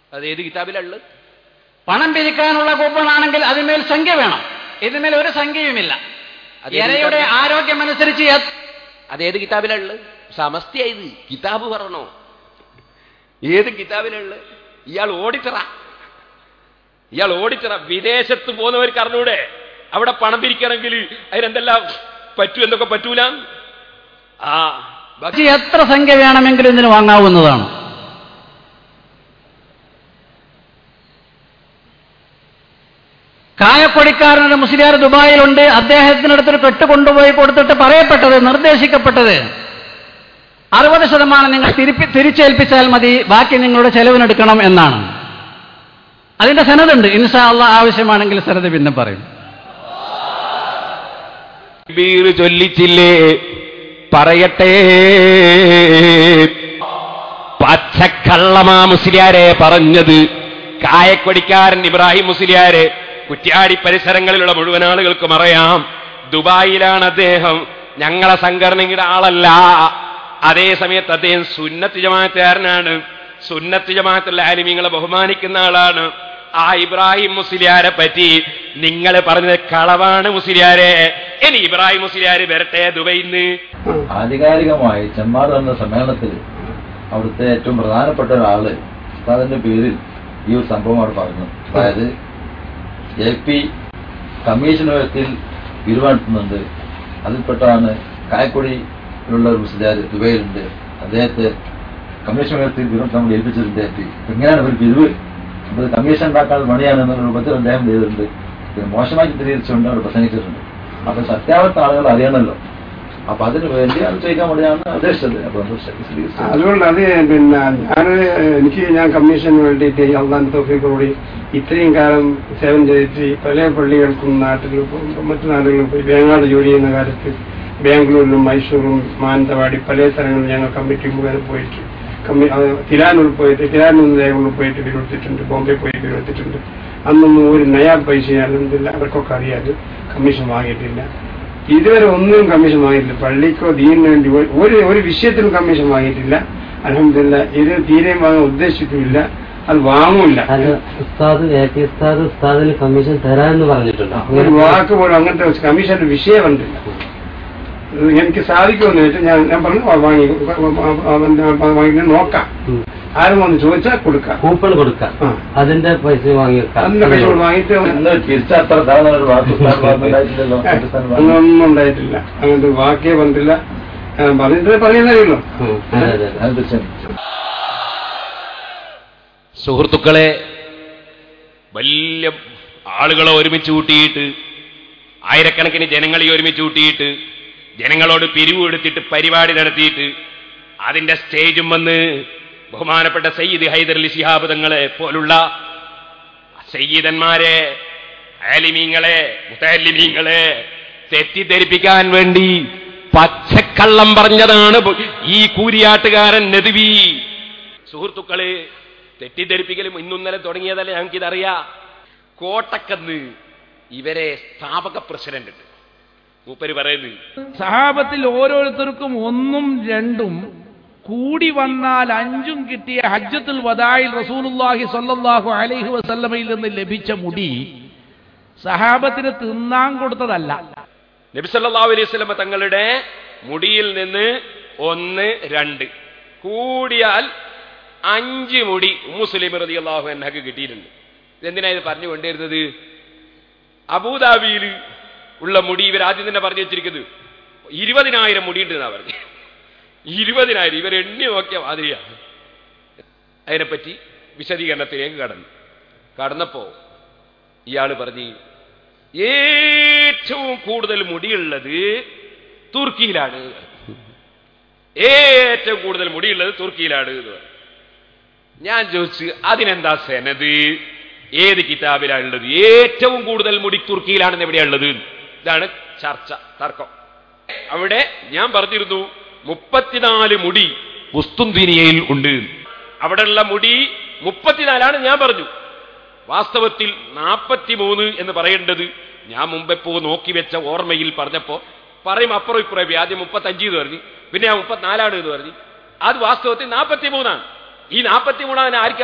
അത് ഏത് കിതാബിലുള്ളത് പണം പിരിക്കാനുള്ള കൂപ്പൺ ആണെങ്കിൽ അതിന്മേൽ സംഖ്യ വേണം ഇതിന്മേൽ ഒരു സംഖ്യയുമില്ല അത് ഏത് ഇരയുടെ കിതാബിലാ? ആരോഗ്യമനുസരിച്ച് എത്ര അതേത് കിതാബിലുള്ളത് സമസ്തയായത് കിതാബ് പറഞ്ഞോ ഏത് കിതാബിലുള്ളത് ഇയാൾ ഓഡിറ്ററാ ഇയാൾ ഓഡിറ്ററാ വിദേശത്ത് പോകുന്നവർക്ക് അറിഞ്ഞൂടെ അവിടെ പണം പിരിക്കണമെങ്കിൽ അതിനെന്തെല്ലാം പറ്റൂ എന്തൊക്കെ പറ്റൂല ആ ബാക്കി എത്ര സംഖ്യ വേണമെങ്കിലും ഇതിന് വാങ്ങാവുന്നതാണ് കായപ്പൊടിക്കാരനൊരു മുസ്ലിയാർ ദുബായിലുണ്ട് അദ്ദേഹത്തിനടുത്തൊരു കെട്ട് കൊണ്ടുപോയി കൊടുത്തിട്ട് പറയപ്പെട്ടത് നിർദ്ദേശിക്കപ്പെട്ടത് അറുപത് ശതമാനം നിങ്ങൾ തിരിപ്പി തിരിച്ചേൽപ്പിച്ചാൽ മതി ബാക്കി നിങ്ങളുടെ ചെലവിനെടുക്കണം എന്നാണ് അതിന്റെ സനതുണ്ട് ഇൻഷാ അള്ളാ ആവശ്യമാണെങ്കിൽ സനത് പിന്നെ പറയും തക്ബീർ ചൊല്ലിച്ചില്ലേ പറയട്ടെ പച്ചക്കള്ളമാ മുസ്ലിയാരെ പറഞ്ഞത് കായക്കൊടിക്കാരൻ ഇബ്രാഹിം മുസ്ലിയാരെ കുറ്റ്യാടി പരിസരങ്ങളിലുള്ള മുഴുവൻ ആളുകൾക്കും അറിയാം ദുബായിലാണ് അദ്ദേഹം ഞങ്ങളെ സംഘടനയുടെ ആളല്ല അതേ സമയത്ത് അദ്ദേഹം സുന്നത്ത് ജമാഅത്തുകാരനാണ് സുന്നത്ത് ജമാഅത്തുള്ള ആലിമീങ്ങളെ ബഹുമാനിക്കുന്ന ആളാണ് ആ ഇബ്രാഹിം മുസ്ലിയാരെ പറ്റി നിങ്ങൾ പറഞ്ഞത് കളവാണ് മുസ്ലിയാരെ ഇനി ഇബ്രാഹിം മുസ്ലിയാര് വരട്ടെ ദുബൈന്ന് ആധികാരികമായി ചെമ്മാട് എന്ന സമ്മേളനത്തിൽ അവിടുത്തെ ഏറ്റവും പ്രധാനപ്പെട്ട ഒരാള് ഉസ്താദിന്റെ പേരിൽ ഈ ഒരു സംഭവം അവിടെ പറഞ്ഞു അതായത് എ പി കമ്മീഷൻ വ്യവസ്ഥയിൽ തീരുമാനിക്കുന്നുണ്ട് അതിൽപ്പെട്ടാണ് കായക്കൊടിയിലുള്ള ഒരു മുസ്ലിയാർ ദുബൈയിലുണ്ട് അദ്ദേഹത്തെ കമ്മീഷൻ വ്യവസ്ഥയിൽ വിവരം നമ്മൾ ഏൽപ്പിച്ചിട്ടുണ്ട് എ പി എങ്ങനെയാണ് ഒരു പിരിവ് അത് കമ്മീഷൻ ഉണ്ടാക്കാൻ പണിയാണ് എന്നുള്ള രൂപത്തിൽ അദ്ദേഹം ചെയ്തിട്ടുണ്ട് ഇത് മോശമായി ചിത്രീകരിച്ചുകൊണ്ട് അവിടെ പ്രസംഗിച്ചിട്ടുണ്ട് അപ്പൊ സത്യാവസ്ഥ ആളുകൾ അറിയണമല്ലോ അപ്പൊ അതിനു വേണ്ടി അത് ചോദിക്കാൻ വേണ്ടിയാണ് ഉദ്ദേശിച്ചത് അപ്പൊ നമ്മൾ വിശദീകരിച്ചു. അതുകൊണ്ട് അത് പിന്നെ ഞാൻ എനിക്ക് ഞാൻ കമ്മീഷന് വേണ്ടിയിട്ട് അള്ളാൻ തോഫിക്കോടി ഇത്രയും കാലം സേവനം ചെയ്തിട്ട് ഈ പല പള്ളികൾക്കും നാട്ടിലും മറ്റു നാടുകളിലും പോയി വേങ്ങാട് ജോലി ചെയ്യുന്ന കാലത്ത് ബാംഗ്ലൂരിലും മൈസൂറും മാനന്തവാടി പല സ്ഥലങ്ങളിലും ഞങ്ങൾ കമ്മിറ്റി മുഖേന പോയിട്ട് കമ്മി അത് തിരാനൂർ പോയിട്ട് തിരാനൂർ ദേവങ്ങളിൽ പോയിട്ട് വിരോധിച്ചിട്ടുണ്ട് ബോംബെ പോയി വിരോധിച്ചിട്ടുണ്ട് അന്നൊന്നും ഒരു നയാ പൈസ അല്ലെന്നില്ല അവർക്കൊക്കെ അറിയാതെ കമ്മീഷൻ വാങ്ങിയിട്ടില്ല ഇതുവരെ ഒന്നിനും കമ്മീഷൻ വാങ്ങിയിട്ടില്ല പള്ളിക്കോ ദീനിന് വേണ്ടി ഒരു- ഒരു ഒരു വിഷയത്തിനും കമ്മീഷൻ വാങ്ങിയിട്ടില്ല അലഹമില്ല ഇത് തീരെയും വാങ്ങാൻ ഉദ്ദേശിക്കുന്നില്ല അത് വാങ്ങൂല അത് ഉസ്താദ് എ പി ഉസ്താദ് ഉസ്താദിന് കമ്മീഷൻ തരാമെന്ന് പറഞ്ഞിട്ടുണ്ടോ ഒരു വാക്ക് പോലും അങ്ങനത്തെ കമ്മീഷന്റെ വിഷയം കണ്ടില്ല ഇത് എനിക്ക് സാധിക്കുമെന്ന് വെച്ചാൽ ഞാൻ ഞാൻ പറഞ്ഞു "ആ, വാങ്ങി വാങ്ങി നോക്കാം ഉം. ആരും വന്ന് ചോദിച്ചാൽ കൊടുക്കാം കൂപ്പൺ കൊടുക്കാം ആ. അതിന്റെ പൈസ വാങ്ങി വെക്കാം അതിന്റെ പൈസ കൊണ്ട് വാങ്ങിയിട്ട് ഇന്ന് തിരിച്ചത്ര ധാരണ ഒരു വാക്ക് ഉസ്താദ് പറഞ്ഞിട്ടുണ്ടായിട്ടില്ലല്ലോ. പാകിസ്ഥാൻ പറഞ്ഞു. അങ്ങനൊന്നും ഉണ്ടായിട്ടില്ല അങ്ങനത്തെ വാക്കേ പറഞ്ഞിട്ടില്ല ആ, പറഞ്ഞിട്ട് പറയുന്നറിയുള്ളൂ ഉം, അതെ അതെ അതെ. അത് തീർച്ചയായും സുഹൃത്തുക്കളെ വലിയ ആളുകളെ ഒരുമിച്ച് കൂട്ടിയിട്ട് ആയിരക്കണക്കിന് ജനങ്ങളെ ഒരുമിച്ച് കൂട്ടിയിട്ട് ജനങ്ങളോട് പിരിവ് എടുത്തിട്ട് പരിപാടി നടത്തിയിട്ട് അതിന്റെ സ്റ്റേജും വന്ന് ബഹുമാനപ്പെട്ട സയ്യിദ് ഹൈദർ അലി ശിഹാബ് തങ്ങളെ പോലുള്ള സയ്യിദന്മാരെ ആലിമീങ്ങളെ മുത്തലിമീങ്ങളെ തെറ്റിദ്ധരിപ്പിക്കാൻ വേണ്ടി പച്ചക്കള്ളം പറഞ്ഞതാണ് ഈ കൂരിയാട്ടുകാരൻ നദുവി സുഹൃത്തുക്കളെ തെറ്റിദ്ധരിപ്പിക്കലും ഇന്നൊന്നലെ തുടങ്ങിയതല്ലേ ഞങ്ങൾക്കിതറിയാം കോട്ടക്കന്ന് ഇവരെ സ്ഥാപക പ്രസിഡന്റ് ഉണ്ട് മൂപ്പര് പറയുന്നത് സഹാബത്തിൽ ഓരോരുത്തർക്കും ഒന്നും രണ്ടും കൂടി വന്നാൽ അഞ്ചും കിട്ടിയ ഹജ്ജത്തുൽ വദായിൽ റസൂലുള്ളാഹി സ്വല്ലല്ലാഹു അലൈഹി വസല്ലമയിൽ നിന്ന് ലഭിച്ച മുടി സഹാബത്തിന് തിന്നാൻ കൊടുത്തതല്ല നബിസല്ലാഹു അലൈഹി സ്വലമ തങ്ങളുടെ മുടിയിൽ നിന്ന് ഒന്ന് രണ്ട് കൂടിയാൽ അഞ്ച് മുടി മുസ്ലിം റതി അള്ളാഹു എന്നൊക്കെ കിട്ടിയിട്ടുണ്ട് ഇതെന്തിനാ ഇത് പറഞ്ഞു കൊണ്ടിരുന്നത് അബൂദാബിയിൽ ഉള്ള മുടി ഇവർ ആദ്യം തന്നെ പറഞ്ഞു വെച്ചിരിക്കുന്നത് ഇരുപതിനായിരം മുടിയുണ്ട് എന്നാ പറഞ്ഞു ഇരുപതിനായിരം ഇവർ എണ്ണി നോക്കിയ മാതിരിയാണ് അതിനെപ്പറ്റി വിശദീകരണത്തിലേക്ക് കടന്നു കടന്നപ്പോ ഇയാൾ പറഞ്ഞു ഏറ്റവും കൂടുതൽ മുടിയുള്ളത് തുർക്കിയിലാണ് ഏറ്റവും കൂടുതൽ മുടിയുള്ളത് തുർക്കിയിലാണ് എന്ന് പറഞ്ഞു ഞാൻ ചോദിച്ചു അതിനെന്താ സെനത് ഏത് കിതാബിലാണ് ഉള്ളത് ഏറ്റവും കൂടുതൽ മുടി തുർക്കിയിലാണെന്ന് എവിടെയുള്ളത് ഇതാണ് ചർച്ച തർക്കം അവിടെ ഞാൻ പറഞ്ഞിരുന്നു മുപ്പത്തിനാല് മുടി ഉസ്തുന്തിനിയയിൽ ഉണ്ട് അവിടെയുള്ള മുടി മുപ്പത്തിനാലാണ് ഞാൻ പറഞ്ഞു വാസ്തവത്തിൽ നാൽപ്പത്തിമൂന്ന് എന്ന് പറയേണ്ടത് ഞാൻ മുമ്പെപ്പോ നോക്കി വെച്ച ഓർമ്മയിൽ പറഞ്ഞപ്പോ പറയും അപ്പുറം ഇപ്പുറം ആദ്യം മുപ്പത്തഞ്ച് എന്ന് പറഞ്ഞു പിന്നെ ആ മുപ്പത്തിനാലാണ് എന്ന് പറഞ്ഞു അത് വാസ്തവത്തിൽ നാൽപ്പത്തിമൂന്നാണ് ഈ നാൽപ്പത്തിമൂന്നാണ് ആർക്കും